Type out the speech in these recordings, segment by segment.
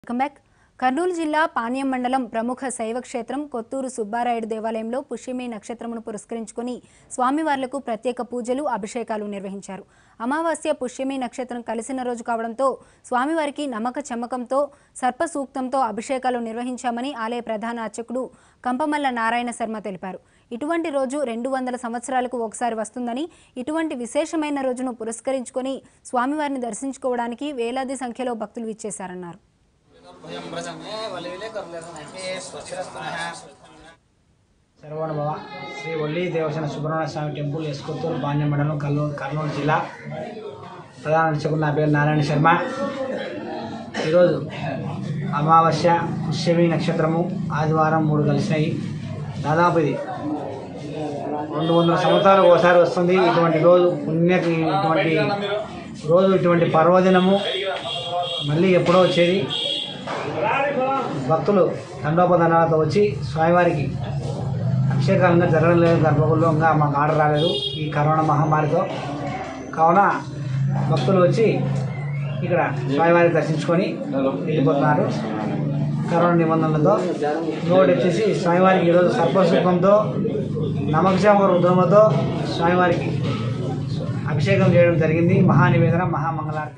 welcome back Kurnool జిల్లా పాణ్యం మండలం ప్రముఖ శైవ క్షేత్రం కొత్తూరు సుబ్బారాయుడు దేవాలయంలో పుష్యమి నక్షత్రమును పురస్కరించుకొని స్వామివార్లకు ప్రత్యేక పూజలు అభిషేకాలు నిర్వహించారు అమావాస్య పుష్యమి నక్షత్రం కలిసిన రోజు కావడంతో స్వామివారికి నమ్మక చమ్మకంతో సర్ప సూక్తంతో అభిషేకాలు నిర్వహించామని ఆలయ ప్రధాన అర్చకుడు కంపమల్ల నారాయణ శర్మ తెలిపారు ఇటువంటి రోజు రెండు వందల సంవత్సరాలకు ఒకసారి వస్తుందని ఇటువంటి విశేషమైన రోజును పురస్కరించుకొని స్వామివారిని దర్శించుకోవడానికి వేలాది సంఖ్యలో భక్తులు విచ్చేశారన్నారు భయం వ్రజమే వలివిలే కరులేదనైతే స్వచ్ఛరస్తునః సర్వోనుభవ శ్రీ ఒల్లి దేవసేన సుబ్రహ్మణ్య స్వామి టెంపుల్ ఎస్కొత్తూరు బాణ్య మండలం కర్నూలు కర్నూలు జిల్లా ప్రధాన అర్చకుడు నా పేరు నారాయణ శర్మ ఈరోజు అమావాస్య పుష్యమి నక్షత్రము ఆదివారం మూడు కలిసినాయి దాదాపు ఇది రెండు వందల సంవత్సరాలు ఒకసారి వస్తుంది ఇటువంటి రోజు పుణ్యకి ఇటువంటి రోజు ఇటువంటి పర్వదినము మళ్ళీ ఎప్పుడో వచ్చేది భక్తులు దండోపదండాలతో వచ్చి స్వామివారికి అభిషేకాలంగా జరగడం లేదు గర్భగుడిలో ఇంకా మాకు ఆర్డర్ రాలేదు ఈ కరోనా మహమ్మారితో కావున భక్తులు వచ్చి ఇక్కడ స్వామివారిని దర్శించుకొని వెళ్ళిపోతున్నారు కరోనా నిబంధనలతో ఇంకోటి వచ్చేసి స్వామివారికి ఈరోజు సర్పసుఖంతో నమకజామ రుద్రమతో స్వామివారికి అభిషేకం చేయడం జరిగింది మహానివేదన మహామంగళారతి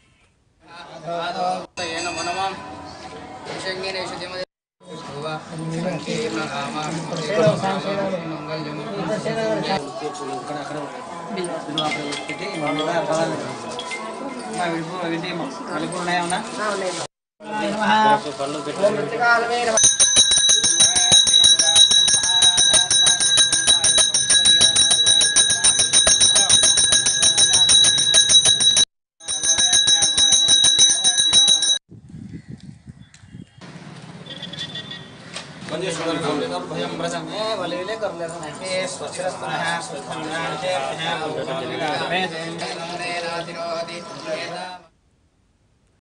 ఏన మనమాం శంగేనేషు దిమదే శోభ సంకీర్ణ రామ మంగళం ఇక్కడ అక్కడ ఇదిగో అక్కడ పెట్టి మమ్మల్ని పదాలు మా విడిపో విడి కలిపి ఉన్నాయన్నా భయం వ్రజమే వలివిలే కరులేదనైతే స్వచ్ఛరస్తునః స్వచ్ఛందానితే